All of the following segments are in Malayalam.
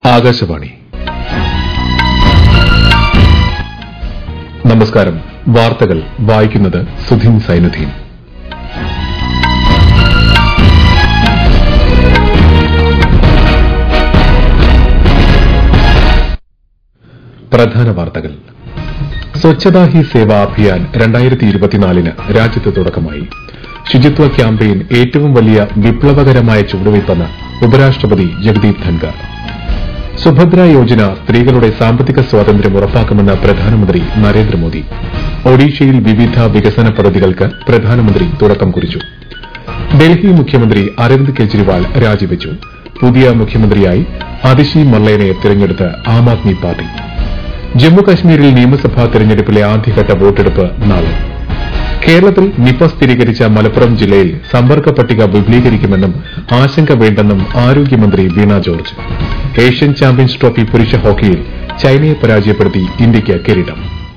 ആകാശവാണി നമസ്കാരം വാർത്തകൾ വായിക്കുന്നത് സുധീൻ സൈനുദ്ദീൻ പ്രധാന വാർത്തകൾ സ്വച്ഛതാ ഹി സേവാ അഭിയാൻ രണ്ടായിരത്തി ഇരുപത്തിനാലിന് രാജ്യത്ത് തുടക്കമായി ശുചിത്വ ക്യാമ്പയിൻ ഏറ്റവും വലിയ വിപ്ലവകരമായ ചുവടുവയ്പ്പെന്ന് ഉപരാഷ്ട്രപതി ജഗദീപ് ധൻകർ സുഭദ്ര യോജന സ്ത്രീകളുടെ സാമ്പത്തിക സ്വാതന്ത്ര്യം ഉറപ്പാക്കുമെന്ന് പ്രധാനമന്ത്രി നരേന്ദ്രമോദി ഒഡീഷയിൽ വിവിധ വികസന പദ്ധതികൾക്ക് പ്രധാനമന്ത്രി തുടക്കം കുറിച്ചു ഡൽഹി മുഖ്യമന്ത്രി അരവിന്ദ് കെജ്രിവാൾ രാജിവെച്ചു പുതിയ മുഖ്യമന്ത്രിയായി അതിഷി മർലേനെ തെരഞ്ഞെടുത്ത് ആം ആദ്മി പാർട്ടി ജമ്മുകശ്മീരിൽ നിയമസഭാ തെരഞ്ഞെടുപ്പിലെ ആദ്യഘട്ട വോട്ടെടുപ്പ് നാളെ കേരളത്തിൽ നിപ സ്ഥിരീകരിച്ച മലപ്പുറം ജില്ലയിൽ സമ്പർക്ക പട്ടിക വിപുലീകരിക്കുമെന്നും ആശങ്ക വേണ്ടെന്നും ആരോഗ്യമന്ത്രി Veena George Asian champions trophy പുരുഷ ഹോക്കിയിൽ ചൈനയെ പരാജയപ്പെടുത്തി ഇന്ത്യയ്ക്ക് കിരീടം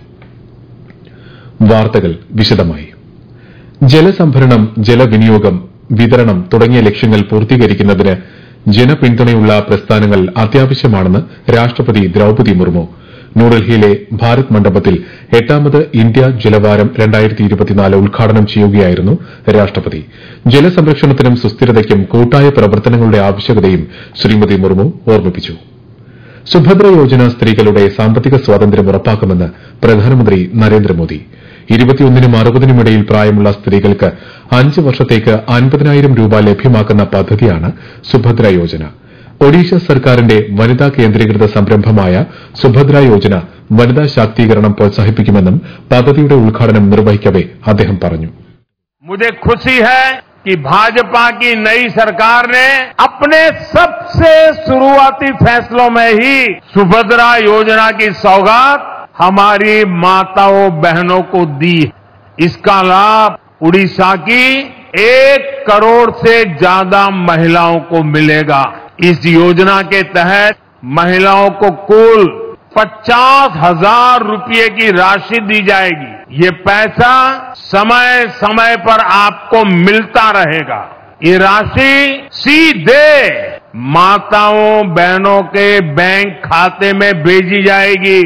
വാർത്തകൾ വിശദമായി ജലസംഭരണം ജലവിനിയോഗം വിതരണം തുടങ്ങിയ ലക്ഷ്യങ്ങൾ പൂർത്തീകരിക്കുന്നതിന് ജനപിന്തുണയുള്ള പ്രസ്ഥാനങ്ങൾ അത്യാവശ്യമാണെന്ന് രാഷ്ട്രപതി ദ്രൌപതി മുർമു ന്യൂഡൽഹിയിലെ ഭാരത് മണ്ഡപത്തിൽ എട്ടാമത് ഇന്ത്യ ജലവാരം ഉദ്ഘാടനം ചെയ്യുകയായിരുന്നു രാഷ്ട്രപതി ജലസംരക്ഷണത്തിനും സുസ്ഥിരതയ്ക്കും കൂട്ടായ പ്രവർത്തനങ്ങളുടെ ആവശ്യകതയും ശ്രീമതി മുർമു ഓർമ്മിപ്പിച്ചു സുഭദ്ര യോജന സ്ത്രീകളുടെ സാമ്പത്തിക സ്വാതന്ത്ര്യം ഉറപ്പാക്കുമെന്ന് പ്രധാനമന്ത്രി നരേന്ദ്രമോദി ഇരുപത്തിയൊന്നിനും അറുപതിനും ഇടയിൽ പ്രായമുള്ള സ്ത്രീകൾക്ക് അഞ്ച് വർഷത്തേക്ക് അൻപതിനായിരം രൂപ ലഭ്യമാക്കുന്ന പദ്ധതിയാണ് സുഭദ്ര യോജന ഒഡീഷ സർക്കാരിന്റെ വനിതാ കേന്ദ്രീകൃത സംരംഭമായ സുഭദ്ര യോജന വനിതാ ശാക്തീകരണം പ്രോത്സാഹിപ്പിക്കുമെന്നും പദ്ധതിയുടെ ഉദ്ഘാടനം നിർവഹിക്കവെ അദ്ദേഹം പറഞ്ഞു मुझे खुशी है कि भाजपा की नई सरकार ने अपने सबसे शुरुआती फैसलों में ही सुभद्रा योजना की सौगात हमारी माताओं बहनों को दी है इसका लाभ उड़ीसा की एक करोड़ से ज्यादा महिलाओं को मिलेगा इस योजना के तहत महिलाओं को कुल पचास हजार रूपये की राशि दी जाएगी ये पैसा समय समय पर आपको मिलता रहेगा ये राशि सीधे माताओं बहनों के बैंक खाते में भेजी जाएगी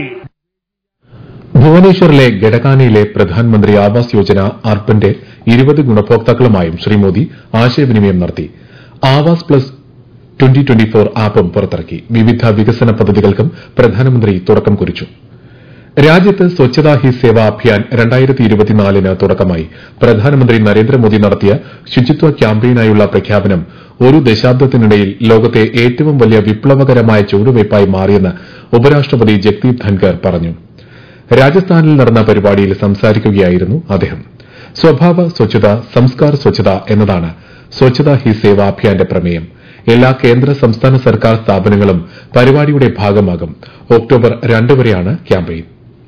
ഭുവനേശ്വറിലെ ഗഡകാനയിലെ പ്രധാനമന്ത്രി ആവാസ് യോജന അർബന്റെ ഇരുപത് ഗുണഭോക്താക്കളുമായും ശ്രീ മോദി ആശയവിനിമയം നടത്തി Awaz plus twenty twenty four ആപ്പും പുറത്തിറക്കി വിവിധ വികസന പദ്ധതികൾക്കും പ്രധാനമന്ത്രി തുടക്കം കുറിച്ചു രാജ്യത്ത് സ്വച്ഛതാ ഹി സേവാ അഭിയാൻ രണ്ടായിരത്തി ഇരുപത്തിനാലിന് തുടക്കമായി പ്രധാനമന്ത്രി നരേന്ദ്രമോദി നടത്തിയ ശുചിത്വ ക്യാമ്പയിനായുള്ള പ്രഖ്യാപനം ഒരു ദശാബ്ദത്തിനിടയിൽ ലോകത്തെ ഏറ്റവും വലിയ വിപ്ലവകരമായ ചുവടുവയ്പായി മാറിയെന്ന് ഉപരാഷ്ട്രപതി ജഗ്ദീപ് ധൻകർ പറഞ്ഞു രാജസ്ഥാനിൽ നടന്ന പരിപാടിയിൽ സംസാരിക്കുകയായിരുന്നു അദ്ദേഹം സ്വഭാവ സ്വച്ഛത സംസ്കാർ സ്വച്ഛത എന്നതാണ് സ്വച്ഛതാ ഹി സേവാ അഭിയാന്റെ പ്രമേയം എല്ലാ കേന്ദ്ര സംസ്ഥാന സർക്കാർ സ്ഥാപനങ്ങളും പരിപാടിയുടെ ഭാഗമാകും ഒക്ടോബർ രണ്ട് വരെയാണ് ക്യാമ്പയിൻ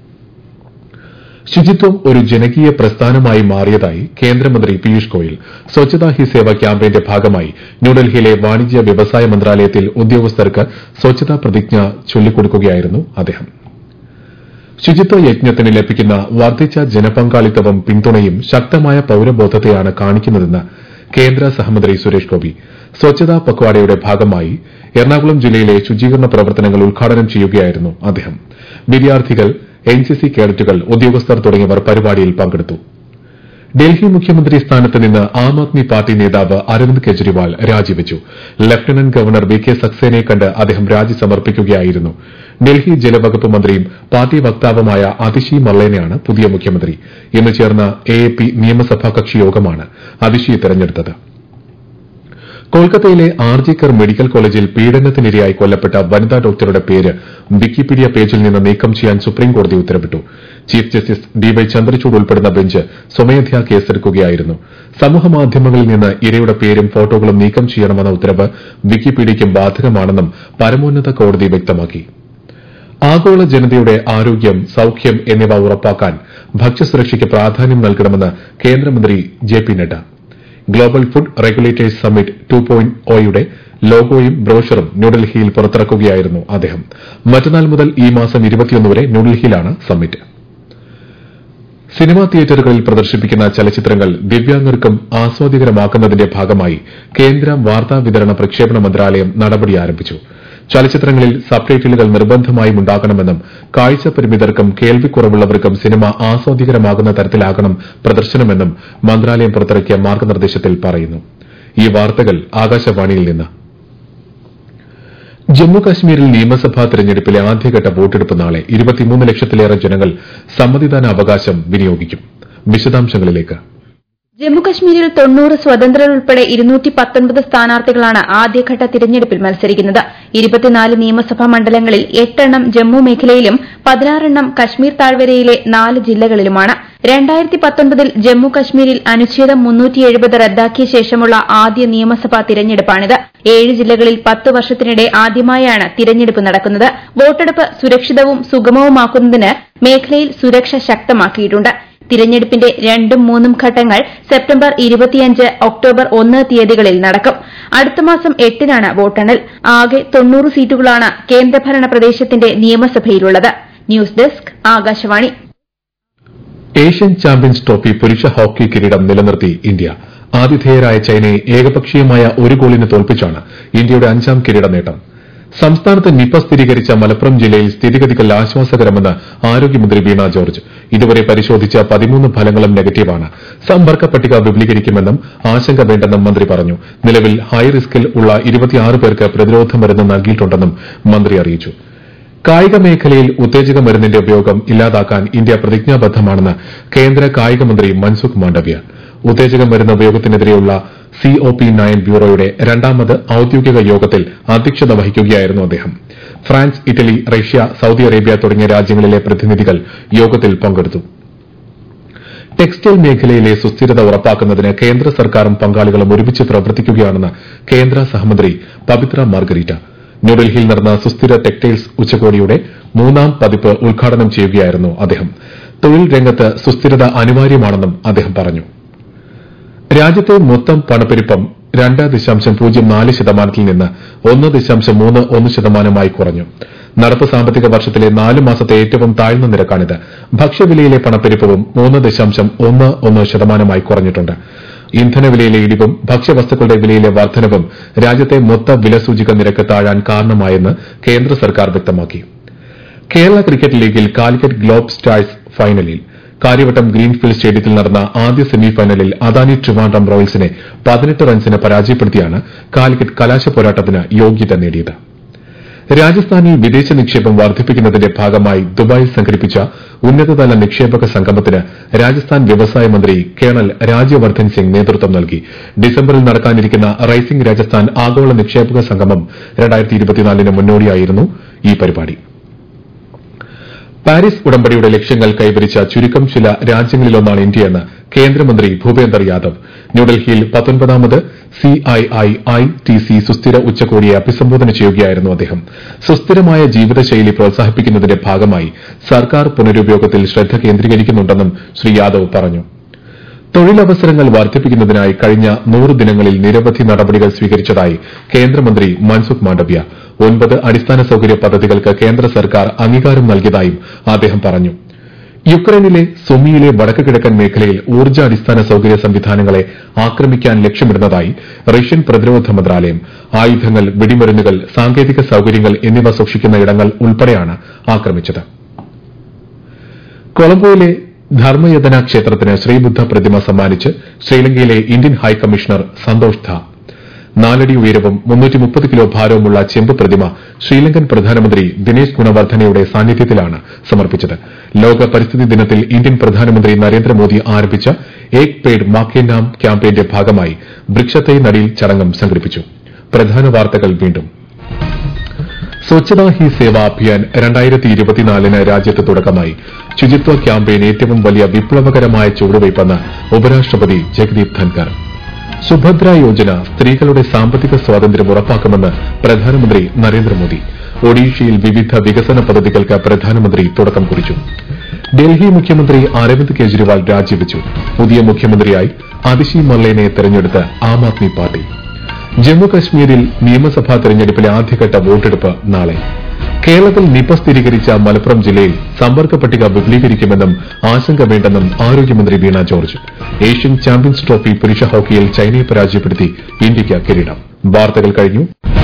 ശുചിത്വം ഒരു ജനകീയ പ്രസ്ഥാനമായി മാറിയതായി കേന്ദ്രമന്ത്രി പീയൂഷ് ഗോയൽ സ്വച്ഛതാ ഹി സേവ ക്യാമ്പയിന്റെ ഭാഗമായി ന്യൂഡൽഹിയിലെ വാണിജ്യ വ്യവസായ മന്ത്രാലയത്തിൽ ഉദ്യോഗസ്ഥർക്ക് സ്വച്ഛതാ പ്രതിജ്ഞ ചൊല്ലിക്കൊടുക്കുകയായിരുന്നു അദ്ദേഹം ശുചിത്വ യജ്ഞത്തിന് ലഭിക്കുന്ന വർദ്ധിച്ച ജനപങ്കാളിത്തവും പിന്തുണയും ശക്തമായ പൌരബോധത്തെയാണ് കാണിക്കുന്നതെന്ന് കേന്ദ്ര സഹമന്ത്രി സുരേഷ് ഗോപി സ്വച്ഛതാ പക്വാഡയുടെ ഭാഗമായി എറണാകുളം ജില്ലയിലെ ശുചീകരണ പ്രവർത്തനങ്ങൾ ഉദ്ഘാടനം ചെയ്യുകയായിരുന്നു അദ്ദേഹം വിദ്യാർത്ഥികൾ എൻസിസി കേഡറ്റുകൾ ഉദ്യോഗസ്ഥർ തുടങ്ങിയവർ പരിപാടിയിൽ പങ്കെടുത്തു ഡൽഹി മുഖ്യമന്ത്രി സ്ഥാനത്ത് നിന്ന് ആം ആദ്മി പാർട്ടി നേതാവ് അരവിന്ദ് കെജ്രിവാൾ രാജിവെച്ചു ലഫ്റ്റനന്റ് ഗവർണർ വി കെ സക്സേനയെ കണ്ട് അദ്ദേഹം രാജി സമർപ്പിക്കുകയായിരുന്നു ഡൽഹി ജലവകുപ്പ് മന്ത്രിയും പാർട്ടി വക്താവുമായ അതിഷി മർലേനെയാണ് പുതിയ മുഖ്യമന്ത്രി ഇന്ന് ചേർന്ന എ എ പി നിയമസഭാ കക്ഷി യോഗമാണ് അതിഷിയെ തെരഞ്ഞെടുത്തത് കൊൽക്കത്തയിലെ ആർജിക്കർ മെഡിക്കൽ കോളേജിൽ പീഡനത്തിനിരയായി കൊല്ലപ്പെട്ട വനിതാ ഡോക്ടറുടെ പേര് വിക്കിപീഡിയ പേജിൽ നിന്ന് നീക്കം ചെയ്യാൻ സുപ്രീംകോടതി ഉത്തരവിട്ടു chief justice D Y Chandrachud ഉൾപ്പെടുന്ന ബെഞ്ച് സ്വമേധയാ കേസെടുക്കുകയായിരുന്നു സമൂഹമാധ്യമങ്ങളിൽ നിന്ന് ഇരയുടെ പേരും ഫോട്ടോകളും നീക്കം ചെയ്യണമെന്ന ഉത്തരവ് വിക്കിപീഡിയയ്ക്കും ബാധകമാണെന്നും പരമോന്നത കോടതി വ്യക്തമാക്കി ആഗോള ജനതയുടെ ആരോഗ്യം സൌഖ്യം എന്നിവ ഉറപ്പാക്കാൻ ഭക്ഷ്യസുരക്ഷയ്ക്ക് പ്രാധാന്യം നൽകണമെന്ന് കേന്ദ്രമന്ത്രി J P Nadda global food regulators summit two point ഒയുടെ ലോഗോയും ബ്രോഷറും ന്യൂഡൽഹിയിൽ പുറത്തിറക്കുകയായിരുന്നു അദ്ദേഹം മറ്റന്നാൾ മുതൽ ഈ മാസം വരെ ന്യൂഡൽഹിയിലാണ് സമ്മിറ്റ് സിനിമാ തിയേറ്ററുകളിൽ പ്രദർശിപ്പിക്കുന്ന ചലച്ചിത്രങ്ങൾ ദിവ്യാംഗർക്കും ആസ്വാദികരമാക്കുന്നതിന്റെ ഭാഗമായി കേന്ദ്ര വാർത്താ വിതരണ പ്രക്ഷേപണ മന്ത്രാലയം നടപടി ആരംഭിച്ചു ചലച്ചിത്രങ്ങളിൽ സബ്ടൈറ്റിലുകൾ നിർബന്ധമായും ഉണ്ടാകണമെന്നും കാഴ്ച പരിമിതർക്കും കേൾവിക്കുറവുള്ളവർക്കും സിനിമ ആസ്വാദികരമാകുന്ന തരത്തിലാകണം പ്രദർശനമെന്നും മന്ത്രാലയം പുറത്തിറക്കിയ മാർഗനിർദ്ദേശത്തിൽ പറയുന്നു ഈ വാർത്തകൾ ആകാശവാണിയിൽ നിന്ന് ജമ്മുകശ്മീരിൽ നിയമസഭാ തെരഞ്ഞെടുപ്പിലെ ആദ്യഘട്ട വോട്ടെടുപ്പ് നാളെ ഇരുപത്തിമൂന്ന് ലക്ഷത്തിലേറെ ജനങ്ങൾ സമ്മതിദാന അവകാശം വിനിയോഗിക്കും വിശദാംശങ്ങളിലേക്ക് ജമ്മുകശ്മീരിൽ തൊണ്ണൂറ് സ്വതന്ത്രർ ഉൾപ്പെടെ ഇരുന്നൂറ്റി പത്തൊൻപത് സ്ഥാനാർത്ഥികളാണ് ആദ്യഘട്ട തിരഞ്ഞെടുപ്പിൽ മത്സരിക്കുന്നത് ഇരുപത്തിനാല് നിയമസഭാ മണ്ഡലങ്ങളിൽ എട്ടെണ്ണം ജമ്മു മേഖലയിലും പതിനാറെണ്ണം കശ്മീർ താഴ്വരയിലെ നാല് ജില്ലകളിലുമാണ് രണ്ടായിരത്തി പത്തൊൻപതിൽ ജമ്മു കശ്മീരിൽ അനുച്ഛേദം മുന്നൂറ്റി എഴുപത് റദ്ദാക്കിയ ശേഷമുള്ള ആദ്യ നിയമസഭാ തിരഞ്ഞെടുപ്പാണിത് ഏഴ് ജില്ലകളിൽ പത്ത് വർഷത്തിനിടെ ആദ്യമായാണ് തിരഞ്ഞെടുപ്പ് നടക്കുന്നത് വോട്ടെടുപ്പ് സുരക്ഷിതവും സുഗമവുമാക്കുന്നതിന് മേഖലയിൽ സുരക്ഷ ശക്തമാക്കിയിട്ടുണ്ട് തിരഞ്ഞെടുപ്പിന്റെ രണ്ടും മൂന്നും ഘട്ടങ്ങൾ സെപ്റ്റംബർ ഇരുപത്തിയഞ്ച് ഒക്ടോബർ ഒന്ന് തീയതികളിൽ നടക്കും അടുത്ത മാസം എട്ടിനാണ് വോട്ടെണ്ണൽ ആകെ തൊണ്ണൂറ് സീറ്റുകളാണ് കേന്ദ്രഭരണ പ്രദേശത്തിന്റെ നിയമസഭയിലുള്ളത് news desk Akashvani Asian champions trophy പുരുഷ ഹോക്കി കിരീടം നിലനിർത്തി ഇന്ത്യ ആതിഥേയരായ ചൈനയെ ഏകപക്ഷീയമായ ഒരു ഗോളിന് തോൽപ്പിച്ചാണ് ഇന്ത്യയുടെ അഞ്ചാം കിരീട നേട്ടം സംസ്ഥാനത്ത് നിപ സ്ഥിരീകരിച്ച മലപ്പുറം ജില്ലയിൽ സ്ഥിതിഗതികൾ ആശ്വാസകരമെന്ന് ആരോഗ്യമന്ത്രി വീണ ജോർജ് ഇതുവരെ പരിശോധിച്ച പതിമൂന്ന് ഫലങ്ങളും നെഗറ്റീവാണ് സമ്പർക്ക പട്ടിക വിപുലീകരിക്കുമെന്നും ആശങ്ക വേണ്ടെന്നും മന്ത്രി പറഞ്ഞു നിലവിൽ ഹൈ റിസ്കിൽ ഉള്ള ഇരുപത്തിയാറ് പേർക്ക് പ്രതിരോധ മരുന്ന് നൽകിയിട്ടുണ്ടെന്നും മന്ത്രി അറിയിച്ചു കായിക മേഖലയിൽ ഉത്തേജക മരുന്നിന്റെ ഉപയോഗം ഇല്ലാതാക്കാൻ ഇന്ത്യ പ്രതിജ്ഞാബദ്ധമാണെന്ന് കേന്ദ്ര കായിക മന്ത്രി മൻസുഖ് മാണ്ഡവ്യ ഉത്തേജക മരുന്ന് ഉപയോഗത്തിനെതിരെയുള്ള സിഒപി നയൻ ബ്യൂറോയുടെ രണ്ടാമത് ഔദ്യോഗിക യോഗത്തിൽ അധ്യക്ഷത വഹിക്കുകയായിരുന്നു അദ്ദേഹം France Italy Russia Saudi Arabia തുടങ്ങിയ രാജ്യങ്ങളിലെ പ്രതിനിധികൾ യോഗത്തിൽ പങ്കെടുത്തു ടെക്സ്റ്റൈൽ മേഖലയിലെ സുസ്ഥിരത ഉറപ്പാക്കുന്നതിന് കേന്ദ്ര സർക്കാരും പങ്കാളികളും ഒരുമിച്ച് പ്രവർത്തിക്കുകയാണെന്ന് കേന്ദ്ര സഹമന്ത്രി പവിത്ര മാർഗരീറ്റ ന്യൂഡൽഹിയിൽ നടന്ന സുസ്ഥിര ടെക്സ്റ്റൈൽസ് ഉച്ചകോടിയുടെ മൂന്നാം പതിപ്പ് ഉദ്ഘാടനം ചെയ്യുകയായിരുന്നു അദ്ദേഹം തൊഴിൽ രംഗത്ത് സുസ്ഥിരത അനിവാര്യമാണെന്നും അദ്ദേഹം പറഞ്ഞു രാജ്യത്തെ മൊത്തം പണപ്പെരുപ്പം രണ്ട് ദശാംശം പൂജ്യം നാല് ശതമാനത്തിൽ നിന്ന് ഒന്ന് ദശാംശം മൂന്ന് ഒന്ന് ശതമാനമായി കുറഞ്ഞു നടപ്പ് സാമ്പത്തിക വർഷത്തിലെ നാല് മാസത്തെ ഏറ്റവും താഴ്ന്ന നിരക്കാണിത് ഭക്ഷ്യവിലയിലെ പണപ്പെരുപ്പവും മൂന്ന് ദശാംശം ഒന്ന് ഒന്ന് ശതമാനമായി കുറഞ്ഞിട്ടുണ്ട് ഇന്ധനവിലയിലെ ഇടിവും ഭക്ഷ്യവസ്തുക്കളുടെ വിലയിലെ വർധനവും രാജ്യത്തെ മൊത്ത വിലസൂചിക നിരക്ക് താഴാൻ കാരണമായെന്ന് കേന്ദ്ര സർക്കാർ വ്യക്തമാക്കി കേരള ക്രിക്കറ്റ് ലീഗിൽ കാലിക്കറ്റ് ഗ്ലോബ് സ്റ്റാഴ്സ് ഫൈനലിൽ കാര്യവട്ടം ഗ്രീൻഫീൽഡ് സ്റ്റേഡിയത്തിൽ നടന്ന ആദ്യ സെമിഫൈനലിൽ അദാനി ട്രിവാൻഡ്രം റോയൽസിനെ പതിനെട്ട് റൺസിന് പരാജയപ്പെടുത്തിയാണ് കാലിക്കറ്റ് കലാശ പോരാട്ടത്തിന് യോഗ്യത നേടിയത് രാജസ്ഥാനിൽ വിദേശ നിക്ഷേപം വർദ്ധിപ്പിക്കുന്നതിന്റെ ഭാഗമായി ദുബായിൽ സംഘടിപ്പിച്ച ഉന്നതതല നിക്ഷേപക സംഗമത്തിന് രാജസ്ഥാൻ വ്യവസായ മന്ത്രി കേണൽ രാജ്യവർദ്ധൻ സിംഗ് നേതൃത്വം നൽകി ഡിസംബറിൽ നടക്കാനിരിക്കുന്ന റൈസിംഗ് രാജസ്ഥാൻ ആഗോള നിക്ഷേപക സംഗമം ന് മുന്നോടിയായിരുന്നു ഈ പരിപാടി പാരീസ് ഉടമ്പടിയുടെ ലക്ഷ്യങ്ങൾ കൈവരിച്ച ചുരുക്കം ചില രാജ്യങ്ങളിലൊന്നാണ് ഇന്ത്യയെന്ന് കേന്ദ്രമന്ത്രി ഭൂപേന്ദർ യാദവ് ന്യൂഡൽഹിയിൽ പത്തൊൻപതാമത് സിഐഐ ഐ ടി സി സുസ്ഥിര ഉച്ചകോടിയെ അഭിസംബോധന ചെയ്യുകയായിരുന്നു അദ്ദേഹം സുസ്ഥിരമായ ജീവിതശൈലി പ്രോത്സാഹിപ്പിക്കുന്നതിന്റെ ഭാഗമായി സർക്കാർ പുനരുപയോഗത്തിൽ ശ്രദ്ധ കേന്ദ്രീകരിക്കുന്നുണ്ടെന്നും ശ്രീ യാദവ് പറഞ്ഞു തൊഴിലവസരങ്ങൾ വർദ്ധിപ്പിക്കുന്നതിനായി കഴിഞ്ഞ നൂറ് ദിനങ്ങളിൽ നിരവധി നടപടികൾ സ്വീകരിച്ചതായി കേന്ദ്രമന്ത്രി മൻസുഖ് മാണ്ഡവ്യ ഒൻപത് അടിസ്ഥാന സൌകര്യ പദ്ധതികൾക്ക് കേന്ദ്ര സർക്കാർ അംഗീകാരം നൽകിയതായും അദ്ദേഹം പറഞ്ഞു യുക്രൈനിലെ സുമിയിലെ വടക്ക് കിഴക്കൻ മേഖലയിൽ ഊർജ്ജ അടിസ്ഥാന സൌകര്യ സംവിധാനങ്ങളെ ആക്രമിക്കാൻ ലക്ഷ്യമിടുന്നതായി റഷ്യൻ പ്രതിരോധ മന്ത്രാലയം ആയുധങ്ങൾ വെടിമരുന്നുകൾ സാങ്കേതിക സൌകര്യങ്ങൾ എന്നിവ സൂക്ഷിക്കുന്ന ഇടങ്ങൾ ഉൾപ്പെടെയാണ് ആക്രമിച്ചത് കൊളംബോയിലെ ധർമ്മയതന ക്ഷേത്രത്തിന് ശ്രീബുദ്ധ പ്രതിമ സമ്മാനിച്ച് ശ്രീലങ്കയിലെ ഇന്ത്യൻ ഹൈക്കമ്മീഷണർ സന്തോഷ് ധ നാലടി ഉയരവും കിലോ ഭാരവുമുള്ള ചെമ്പ് പ്രതിമ ശ്രീലങ്കൻ പ്രധാനമന്ത്രി ദിനേശ് ഗുണവർദ്ധനയുടെ സാന്നിധ്യത്തിലാണ് സമർപ്പിച്ചത് ലോക പരിസ്ഥിതി ദിനത്തിൽ ഇന്ത്യൻ പ്രധാനമന്ത്രി നരേന്ദ്രമോദി ആരംഭിച്ച ഏക് പേഡ് മാക്കേ നാം ക്യാമ്പയിന്റെ ഭാഗമായി വൃക്ഷത്തൈ നടീൽ ചടങ്ങും സംഘടിപ്പിച്ചു പ്രധാന വാർത്തകൾ വീണ്ടും സ്വച്ഛതാ ഹി സേവ അഭിയാൻ രണ്ടായിരത്തി ഇരുപത്തിനാലിന് രാജ്യത്ത് തുടക്കമായി ശുചിത്വ ക്യാമ്പയിൻ ഏറ്റവും വലിയ വിപ്ലവകരമായ ചുവടുവയ്പ്പെന്ന് ഉപരാഷ്ട്രപതി ജഗദീപ് ധൻകർ സുഭദ്ര യോജന സ്ത്രീകളുടെ സാമ്പത്തിക സ്വാതന്ത്ര്യം ഉറപ്പാക്കുമെന്ന് പ്രധാനമന്ത്രി നരേന്ദ്രമോദി ഒഡീഷയിൽ വിവിധ വികസന പദ്ധതികൾക്ക് പ്രധാനമന്ത്രി തുടക്കം കുറിച്ചു ഡൽഹി മുഖ്യമന്ത്രി അരവിന്ദ് കെജ്രിവാൾ രാജിവെച്ചു പുതിയ മുഖ്യമന്ത്രിയായി അതിഷി മർലേനെ തെരഞ്ഞെടുത്ത് ആം ആദ്മി പാർട്ടി ജമ്മു കശ്മീരിൽ നിയമസഭാ തെരഞ്ഞെടുപ്പിലെ ആദ്യഘട്ട വോട്ടെടുപ്പ് നാളെ കേരളത്തിൽ നിപ സ്ഥിരീകരിച്ച മലപ്പുറം ജില്ലയിൽ സമ്പർക്ക പട്ടിക വിപുലീകരിക്കുമെന്നും ആശങ്ക വേണ്ടെന്നും ആരോഗ്യമന്ത്രി Veena George Asian champions trophy പുരുഷ ഹോക്കിയിൽ ചൈനയെ പരാജയപ്പെടുത്തി ഇന്ത്യയ്ക്ക് കിരീടം വാർത്തകൾ കഴിഞ്ഞു